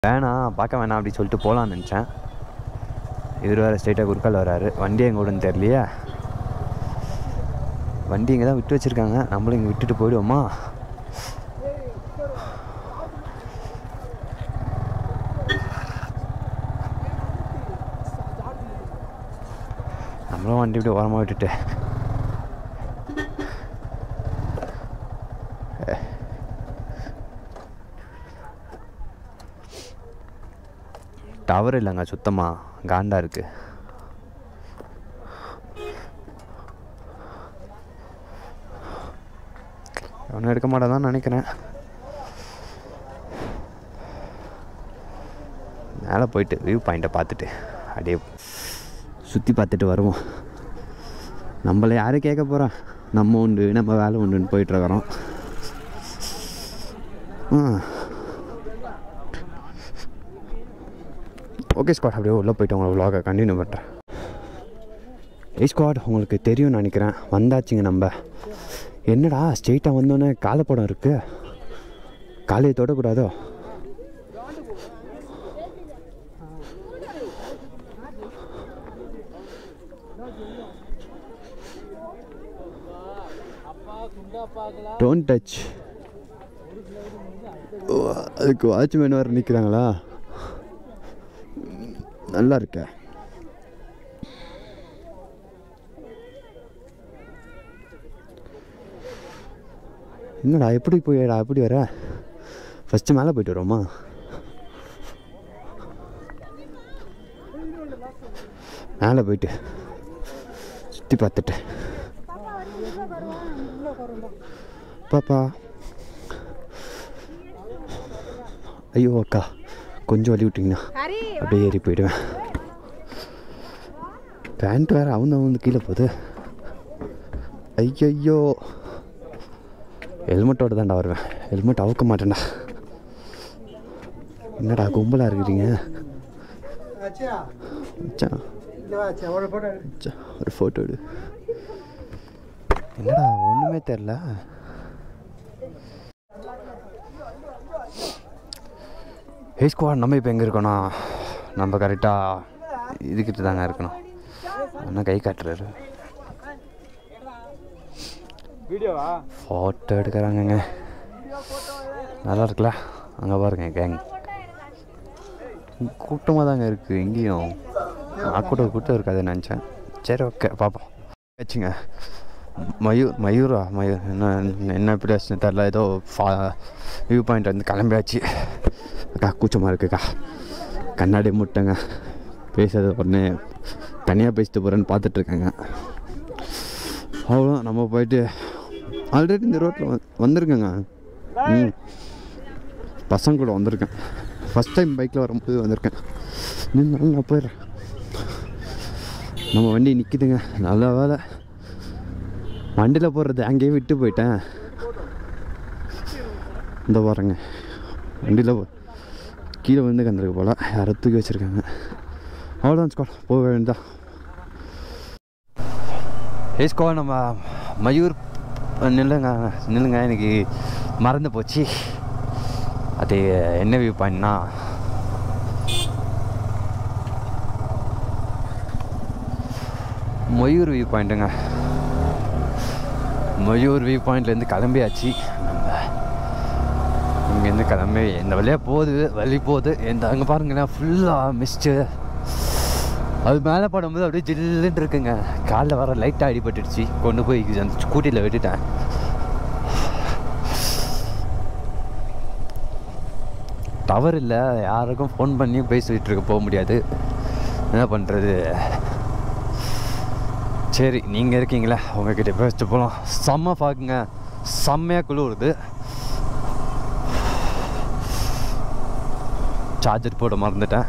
வேணாம் பார்க்க வேணாம் அப்படி சொல்லிட்டு போகலான்னு நினச்சேன் இவர் வேறு ஸ்ட்ரைட்டாக குறுக்கால் வராரு வண்டி எங்கே விடுன்னு தெரியலையே வண்டி இங்கே தான் விட்டு வச்சுருக்காங்க நம்மளும் இங்கே விட்டுட்டு போயிடுவோமா நம்மளும் வண்டி இப்படி ஓரமாக விட்டுட்டு டவர் இல்லைங்க சுத்தமாக காண்டா இருக்குது ஒன்றும் எடுக்க மாட்டேன் நினைக்கிறேன் மேலே போயிட்டு வியூ பாயிண்ட்டை பார்த்துட்டு அப்படியே சுற்றி பார்த்துட்டு வருவோம் நம்மளை யாரும் கேட்க போகிறா நம்ம உண்டு நம்ம வேலை உண்டுன்னு போயிட்டுருக்குறோம் ஓகே ஸ்குவாட் அப்படியே உள்ளே போயிட்டு உங்களை vlog-அ கண்டினியூ பண்ணுறேன் ஏய் ஸ்குவாட் உங்களுக்கு தெரியும் நினைக்கிறேன் வந்தாச்சுங்க நம்ம என்னடா ஸ்ட்ரெயிட்டாக வந்தோன்னே காலப்படம் இருக்கு காலையை தொடக்கூடாதோ டோன்ட் டச் அதுக்கு வாட்ச்மேன் வேறு நிற்கிறாங்களா நல்லா இருக்க என்னடா எப்படி போயிடா எப்படி வர ஃபஸ்ட்டு மேலே போயிட்டு வரோமா மேலே போயிட்டு சுற்றி பார்த்துட்டு பாப்பா ஐயோ அக்கா கொஞ்சம் வழி விட்டிங்கண்ணா அப்படியே ஏறி போயிடுவேன் பேண்ட் வேறு அவந்து அவந்து கீழே போகுது ஐயையோ ஹெல்மெட்டோட தான்டா வருவேன் ஹெல்மெட் அவுக்க மாட்டேன்டா என்னடா கும்பலாக இருக்கிறீங்க மச்சான், மச்சான், ஒரு ஃபோட்டோ எடு என்னடா ஒன்றுமே தெரில ஹே ஸ்குவாட் நம்ம இப்போ எங்கே இருக்கோம்னா நம்ம கரெக்டாக இதுக்கிட்ட தாங்க இருக்கணும் அண்ணா கை காட்டுறாரு வீடியோவா ஃபோட்டோ எடுக்கிறாங்கங்க நல்லா இருக்குல்ல அங்கே பாருங்க கேங் கூட்டமாக தாங்க இருக்குது எங்கேயும் நான் கூட கூட்டம் இருக்காதுன்னு நினச்சேன் சரி ஓகே பார்ப்போம் வச்சுங்க மயூர் மயூரா மயூர் என்ன என்ன எப்படி ஆச்சுன்னு தெரில ஏதோ ஃபா வியூ பாயிண்ட் வந்து கிளம்பியாச்சு அக்கா கூச்சமாக இருக்குக்கா கண்ணாடி முட்டைங்க பேசுறது உடனே தனியாக பேசிட்டு போகிறேன்னு பார்த்துட்ருக்கேங்க அவ்வளோ நம்ம போயிட்டு ஆல்ரெடி இந்த ரோட்டில் வந்திருக்கேங்க ம் பசங்க கூட வந்திருக்கேன் ஃபஸ்ட் டைம் பைக்கில் வரும்போது வந்திருக்கேன் நின்னாலும் நான் போயிடுறேன் நம்ம வண்டி நிற்கிதுங்க நல்ல வேலை வண்டியில் போடுறது அங்கேயே விட்டு போயிட்டேன் இந்த பாருங்க வண்டியில் போ கீழே வந்து கந்திருக்கு போல் யாரோ தூக்கி வச்சுருக்காங்க அவ்வளோதான் ஸ்கால் போக வேண்டியதான் ஹே ஸ்கோல் நம்ம மயூர் நில்லுங்க நில்லுங்க எனக்கு மறந்து போச்சு அது என்ன வியூ பாயிண்ட்னா மயூர் வியூ பாயிண்ட்டுங்க மயூர் வியூ பாயிண்ட்லேருந்து கிளம்பியாச்சு நம்ம இங்கேருந்து கிளம்பி இந்த வழியாக போகுது வழி போகுது இந்த அங்கே பாருங்களேன் ஃபுல்லாக மிஸ்ட்டு அது மேலே படும்போது அப்படியே ஜில்லுன்னு இருக்குங்க காலில் வர லைட்டாக அடிபட்டுடுச்சு கொண்டு போய் அந்த ஸ்கூட்டியில் விட்டுட்டேன் டவர் இல்லை யாருக்கும் ஃபோன் பண்ணி பேசிகிட்டு இருக்க போக முடியாது என்ன பண்ணுறது சரி நீங்கள் இருக்கீங்களே உங்ககிட்ட பேசிட்டு போகலாம் செம்ம பார்க்குங்க செம்மையாக குளிருது சார்ஜர் போட மறந்துட்டேன்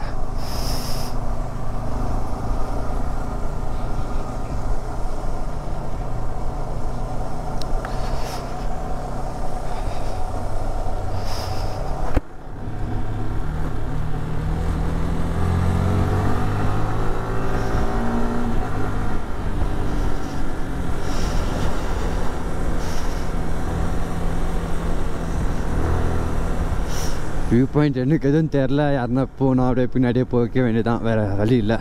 வியூ பாயிண்ட் எனக்கு எதுவும் தெரில யாருன்னா போனால் அப்படியே பின்னாடியே போய்க்க வேண்டியதான் வேறு வழி இல்லை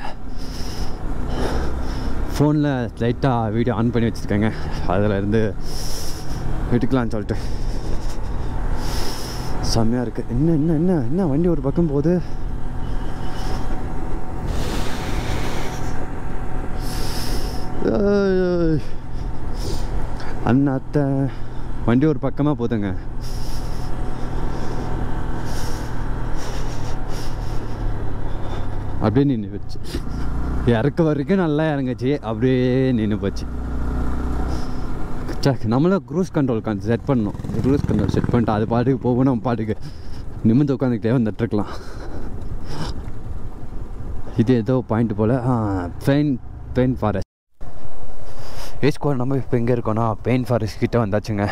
ஃபோனில் லைட்டாக வீடியோ ஆன் பண்ணி வச்சுருக்கேங்க அதில் இருந்து எடுக்கலான்னு சொல்லிட்டு செம்மையாக இருக்குது என்ன என்ன என்ன என்ன வண்டி ஒரு பக்கம் போகுது ஏய். அண்ணா அத்தை வண்டி ஒரு பக்கமாக போதுங்க அப்படியே நின்று போச்சு இறக்க வரைக்கும் நல்லா இறங்குச்சு அப்படியே நின்று போச்சு சே நம்மளும் க்ரூஸ் கண்ட்ரோல் கான் செட் பண்ணணும் க்ரூஸ் கண்ட்ரோல் செட் பண்ணிட்டு அது பாட்டுக்கு போகணும் நம்ம பாட்டுக்கு நிமிந்து உட்காந்துக்கிட்டே வந்துட்டுருக்கலாம் இது ஏதோ பாயிண்ட் போல் பெயின் பெயின் ஃபாரஸ்ட் ஏஸ்கோர் நம்ம இப்போ எங்கே இருக்கோம்னா பெயின் ஃபாரஸ்ட் கிட்டே வந்தாச்சுங்க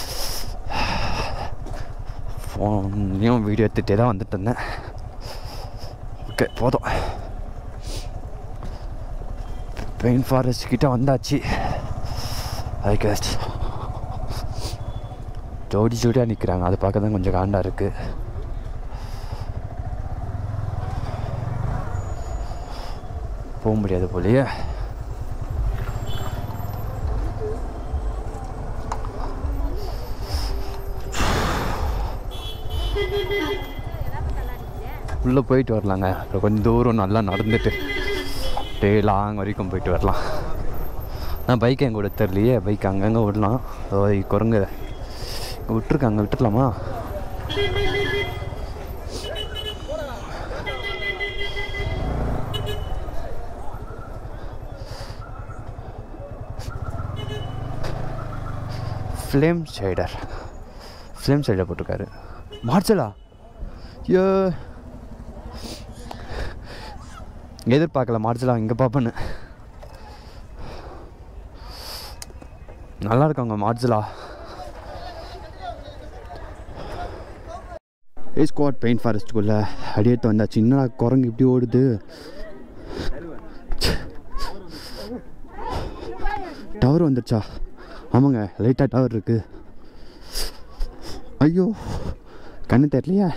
ஃபோன்லேயும் வீடியோ எடுத்துகிட்டே தான் வந்துட்டு இருந்தேன் ஓகே போதும் பெயின் ஃபாரஸ்ட் கிட்ட வந்தாச்சு அதுக்கு ஜோடி ஜோடியாக நிற்கிறாங்க அது பார்க்க தான் கொஞ்சம் காண்டாக இருக்குது போக முடியாது போலயே உள்ளே போயிட்டு வரலாங்க அப்புறம் கொஞ்சம் தூரம் நல்லா நடந்துட்டு டே லாங் வரைக்கும் போயிட்டு வரலாம் நான் பைக் என் கூட தெரியலையே பைக் அங்கங்கே விடலாம் ஓ குரங்கு இங்க விட்டுருக்காங்க விட்டுடலாமா ஃப்ளேம் ஷைடர் ஃப்ளேம் ஷைடர் போட்டிருக்காரு மார்ச்சலா ஐயோ எதிர்பார்க்கல மார்ச்சலா இங்கே பார்ப்பேன்னு நல்லா இருக்காங்க மார்ஜலா ஏ ஸ்குவாட் பெயிண்ட் ஃபாரஸ்ட்டுக்குள்ளே அடியேட்டு வந்தாச்சு என்னடா குரங்கு இப்படி ஓடுது டவர் வந்துருச்சா ஆமாங்க லைட்டாக டவர் இருக்குது ஐயோ கண்ணு தெரியலையா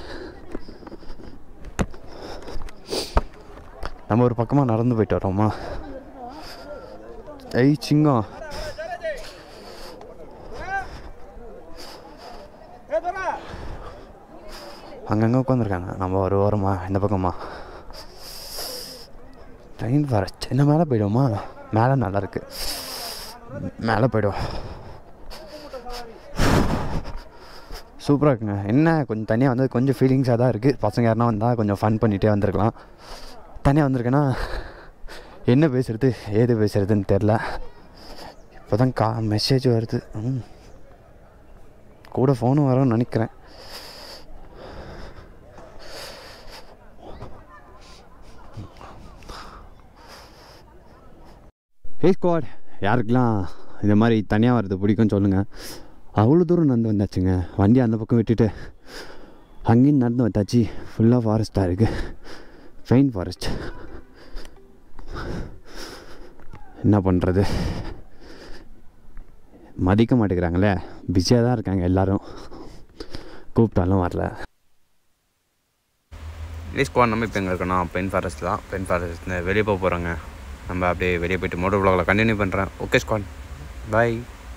நம்ம ஒரு பக்கமாக நடந்து போயிட்டு வரோமா ஐய் சிங்கம் அங்கங்கே உட்காந்துருக்காங்க நம்ம ஒரு ஓரமா இந்த பக்கமா ட்ரெயின் ஃபாரஸ்ட் என்ன மேலே போயிடுவோமா மேலே நல்லா இருக்கு மேலே போயிடுவோம் சூப்பராக இருக்குங்க என்ன கொஞ்சம் தனியாக வந்து கொஞ்சம் ஃபீலிங்ஸாக தான் இருக்குது பசங்க யாருனா வந்தால் கொஞ்சம் ஃபன் பண்ணிகிட்டே வந்திருக்கலாம் தனியாக வந்திருக்கேன்னா என்ன பேசுறது ஏது பேசுறதுன்னு தெரில இப்போ தான் கா மெசேஜ் வருது ம் கூட ஃபோனும் வரும்னு நினைக்கிறேன் ஹே ஸ்குவாட் யாருக்கெல்லாம் இந்த மாதிரி தனியாக வர்றது பிடிக்கும்னு சொல்லுங்கள் அவ்வளோ தூரம் நடந்து வந்தாச்சுங்க வண்டி அந்த பக்கம் விட்டுட்டு அங்கேயும் நடந்து வந்தாச்சு ஃபுல்லாக ஃபாரஸ்ட்டாக இருக்குது ஃபெயின் ஃபாரஸ்ட் என்ன பண்ணுறது மதிக்க மாட்டேங்கிறாங்களே பிஸியாக தான் இருக்காங்க எல்லாரும் கூப்பிட்டாலும் வரல ஸ்குவாட் நம்ம இப்போ எங்கே இருக்கோம் பென் ஃபாரஸ்ட் தான் பென் ஃபாரஸ்ட் வெளியே போக போகிறோங்க நம்ம அப்படியே வெளியே போயிட்டு மோட்டர் ப்ளாகில் கண்டினியூ பண்ணுறேன் ஓகே ஸ்குவாட் பாய்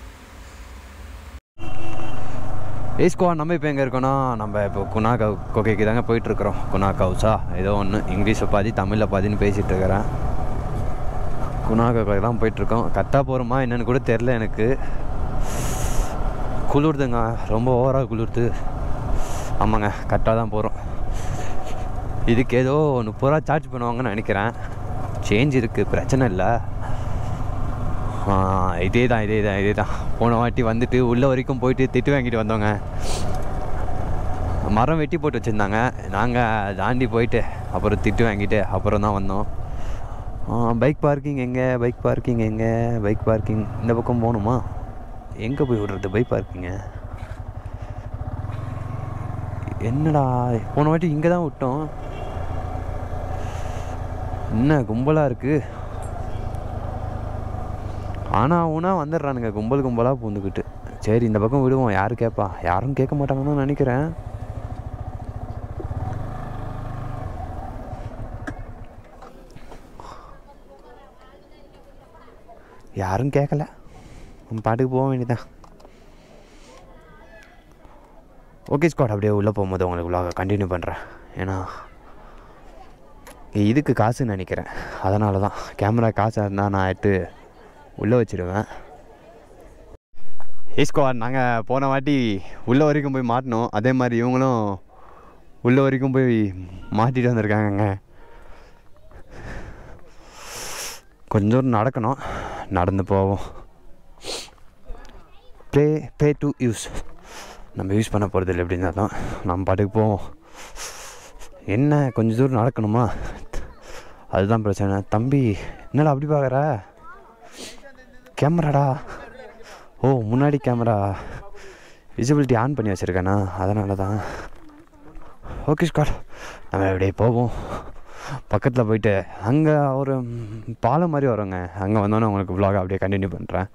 ஏ ஸ்குவாட் நம்ம இப்போ எங்கே இருக்கோம்னா நம்ம இப்போ குணாக்கா கொகைக்கு தாங்க போயிட்டுருக்குறோம் குணாக்கா ஹவுஸா ஏதோ ஒன்று இங்கிலீஷை பாதி தமிழில் பாதின்னு பேசிகிட்டு இருக்கிறேன் குணாக்கா கொகை தான் போயிட்டுருக்கோம் கரெக்டாக போகிறோமா என்னென்னு கூட தெரில எனக்கு குளிர்துங்க ரொம்ப ஓவராக குளிர்து ஆமாங்க கரெக்டாக தான் போகிறோம் இதுக்கு ஏதோ முப்பது ரூபா சார்ஜ் பண்ணுவாங்கன்னு நினைக்கிறேன் சேஞ்ச் இருக்குது பிரச்சனை இல்லை இதே தான் இதே தான் இதே தான் போன வாட்டி வந்துட்டு உள்ள வரைக்கும் போயிட்டு திட்டு வாங்கிட்டு வந்தோங்க மரம் வெட்டி போட்டு வச்சுருந்தாங்க நாங்கள் தாண்டி போயிட்டு அப்புறம் திட்டு வாங்கிட்டு அப்புறம் தான் வந்தோம் பைக் பார்க்கிங் எங்கே பைக் பார்க்கிங் எங்கே பைக் பார்க்கிங் இந்த பக்கம் போகணுமா எங்கே போய் விடுறது பைக் பார்க்கிங்க என்னடா போன வாட்டி இங்கே தான் விட்டோம் என்ன கும்பலாக இருக்குது ஆனால் ஊனா வந்துடுறானுங்க கும்பல் கும்பலாக பூந்துக்கிட்டு சரி இந்த பக்கம் விடுவோம் யார் கேட்பா யாரும் கேட்க மாட்டாங்கன்னு நினைக்கிறேன் யாரும் கேட்கல நம்ம பாட்டுக்கு போக வேண்டியதான் ஓகே ஸ்குவாட் அப்படியே உள்ளே போகும்போது உங்களுக்கு vlog கண்டினியூ பண்ணுறேன் ஏன்னா இதுக்கு காசுன்னு நினைக்கிறேன் அதனால தான் கேமரா காசாக இருந்தால் நான் எடுத்து உள்ளே வச்சிடுவேன் ஏஸ்குவாட் நாங்கள் போன வாட்டி உள்ளே வரைக்கும் போய் மாட்டினோம் அதே மாதிரி இவங்களும் உள்ளே வரைக்கும் போய் மாட்டிட்டு வந்திருக்காங்கங்க கொஞ்சம் தூரம் நடக்கணும் நடந்து போவோம் ப்ளே பே டு யூஸ் நம்ம யூஸ் பண்ண போகிறது இல்லை எப்படி இருந்தாலும் நம்ம பாட்டுக்கு போவோம் என்ன கொஞ்சம் தூரம் நடக்கணுமா அதுதான் பிரச்சனை தம்பி என்னடா அப்படி பார்க்குற கேமராடா ஓ முன்னாடி கேமரா விசிபிலிட்டி ஆன் பண்ணி வச்சுருக்கேண்ணா அதனால தான் ஓகே ஸ்காட் நம்ம அப்படியே போவோம் பக்கத்தில் போயிட்டு அங்கே ஒரு ம், பாலம் மாதிரி வருங்க அங்கே வந்தோன்னே உங்களுக்கு vlog அப்படியே கண்டினியூ பண்ணுறேன்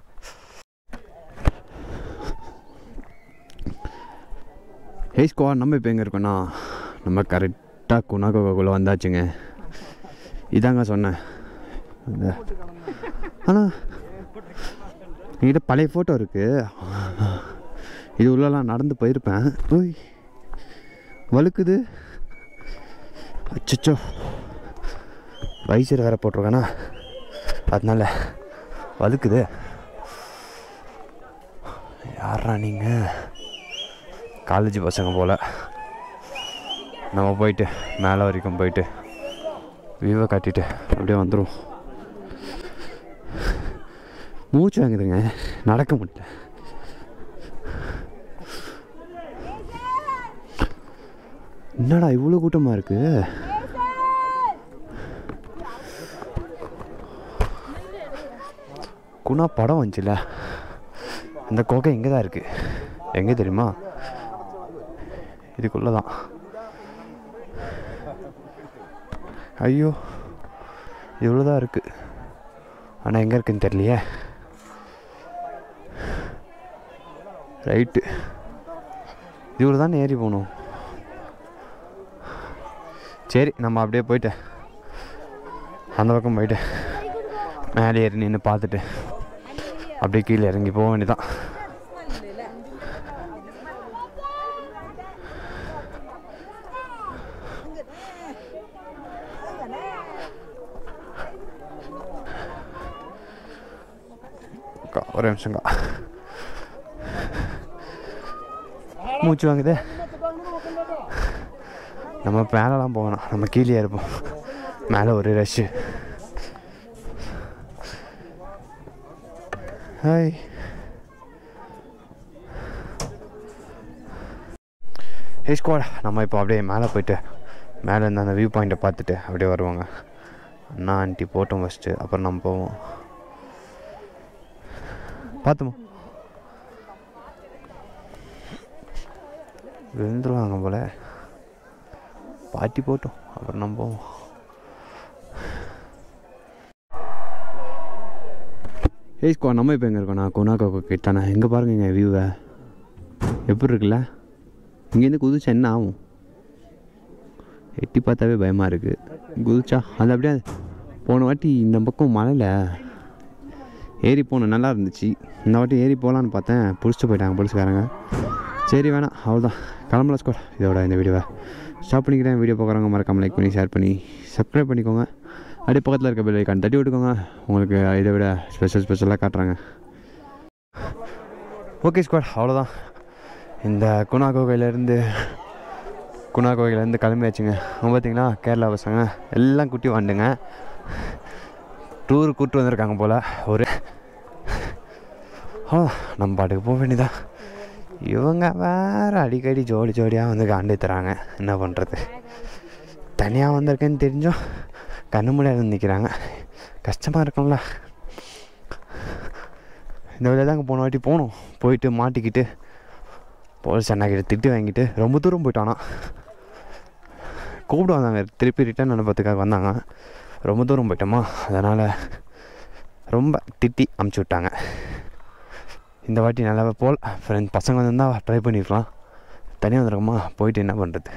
ஹே ஸ்குவாட் நம்ம இப்போ எங்கே இருக்கோன்னா நம்ம கரெக்டாக குணாகோகுள்ளே வந்தாச்சுங்க இதாங்க சொன்னேன் இந்த ஆனால் என்கிட்ட பழைய ஃபோட்டோ இருக்குது இது உள்ளலாம் நடந்து போயிருப்பேன் ஓய் வழுக்குது அச்சச்சோ வைசர் வேற போட்டிருக்கேனா அதனால வழுக்குது யாரா நீங்கள் காலேஜ் பசங்க போல் நம்ம போயிட்டு மேலே வரைக்கும் போயிட்டு வியூவை காட்டிட்டு அப்படியே வந்துடும் மூச்சு வாங்குதுங்க நடக்க முடியல என்னடா இவ்வளோ கூட்டமாக இருக்கு குணா படம் வந்துச்சுல அந்த கோகை இங்கே தான் இருக்குது எங்கே தெரியுமா இதுக்குள்ளே தான் ஐயோ இவ்வளோ தான் இருக்குது ஆனால் எங்கே இருக்குன்னு தெரியலையே ரைட்டு இவ்வளோ தான் ஏறி போகணும் சரி நம்ம அப்படியே போயிட்டு அந்த பக்கம் போயிட்டு மேலே ஏறி நின்று பார்த்துட்டு அப்படியே கீழே இறங்கி போக வேண்டியதான் அக்கா, ஒரு நிமிஷங்கா மூச்சு வாங்குதே நம்ம மேலெலாம் போகணும் நம்ம கீழே இருப்போம் மேலே ஒரு ரஷ்ஷு ஹாய் ஹே ஸ்குவாட் நம்ம இப்போ அப்படியே மேலே போயிட்டு மேலே இருந்து அந்த வியூ பாயிண்ட்டை பார்த்துட்டு அப்படியே வருவாங்க அண்ணா ஆண்டி போட்டோம் ஃபஸ்ட்டு அப்புறம் நம்ம போவோம் பார்த்துமா விழுந்துருவாங்க போல பாட்டி போட்டோம் அப்புறம் நம்ம போவோம் ஏய் ஸ்கோ நம்ம இப்போ எங்கே இருக்கோம் நான் குணாக்கோ கிட்ட நான் எங்கே பாருங்க வியூவை எப்படி இருக்குல்ல இங்கேருந்து குதிச்சா என்ன ஆகும் எட்டி பார்த்தாவே பயமாக இருக்குது குதிச்சா அது அப்படியே போன வாட்டி இந்த பக்கம் மலையில் ஏறி போனேன் நல்லா இருந்துச்சு இந்த வாட்டி ஏறி போகலான்னு பார்த்தேன் பிடிச்சிட்டு போயிட்டாங்க போலீஸ்காரங்க சரி வேணாம் அவ்வளோதான் கிளம்பல ஸ்கோர் இதோட இந்த வீடியோவை ஸ்டாப் பண்ணிக்கிறேன் வீடியோ பார்க்குறவங்க மறக்காம லைக் பண்ணி ஷேர் பண்ணி சப்ஸ்கிரைப் பண்ணிக்கோங்க அப்படியே பக்கத்தில் இருக்க பெல் ஐக்கான் தட்டி விட்டுக்கோங்க உங்களுக்கு இதை விட ஸ்பெஷல் ஸ்பெஷலாக காட்டுறாங்க ஓகே ஸ்குவாட் அவ்வளோதான் இந்த குணா கோகையிலேருந்து குணா கோகையிலேருந்து கிளம்பியாச்சுங்க அவங்க பார்த்தீங்களா கேரளா பசங்க எல்லாம் குட்டி வாண்டுங்க டூர் கூப்பிட்டு வந்திருக்காங்க போல் ஒரு ஆ நம்ம பாட்டுக்கு போக வேண்டியதா இவங்க வேறு அடிக்கடி ஜோடி ஜோடியாக வந்து காண்டி தராங்க என்ன பண்ணுறது தனியாக வந்திருக்கேன்னு தெரிஞ்சும் கண்ணு முடியாது நிற்கிறாங்க கஷ்டமாக இருக்கும்ல இந்த வழியாக தாங்க போன வாட்டி போகணும் போயிட்டு மாட்டிக்கிட்டு போலீஸ் அண்ணாக்கிட்ட திட்டு வாங்கிட்டு ரொம்ப தூரம் போயிட்டானா கூப்பிட்டு வந்தாங்க திருப்பி ரிட்டர்ன் அனுப்பத்துக்காக வந்தாங்க ரொம்ப தூரம் போயிட்டோமா அதனால் ரொம்ப திட்டி அமுச்சு விட்டாங்க இந்த வாட்டி நல்லா போல் ஃப்ரெண்ட் பசங்க வந்திருந்தால் ட்ரை பண்ணியிருக்கலாம் தனியாக வந்துருக்கோமா போயிட்டு என்ன பண்ணுறது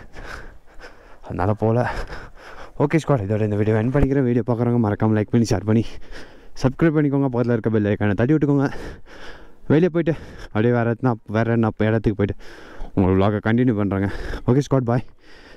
அதனால் போல் ஓகே ஸ்குவாட் இதோட இந்த வீடியோ என் பண்ணிக்கிறேன் வீடியோ பார்க்குறவங்க மறக்காமல் லைக் பண்ணி ஷேர் பண்ணி சப்ஸ்கிரைப் பண்ணிக்கோங்க பக்கத்தில் இருக்க பெல் ஐக்கானை தட்டி விட்டுக்கோங்க வெளியே போயிட்டு அப்படியே வேறு எதுனா வேறு என்ன இடத்துக்கு போயிட்டு உங்கள் vlog-அ கண்டினியூ பண்ணுறேங்க ஓகே ஸ்காட் பாய்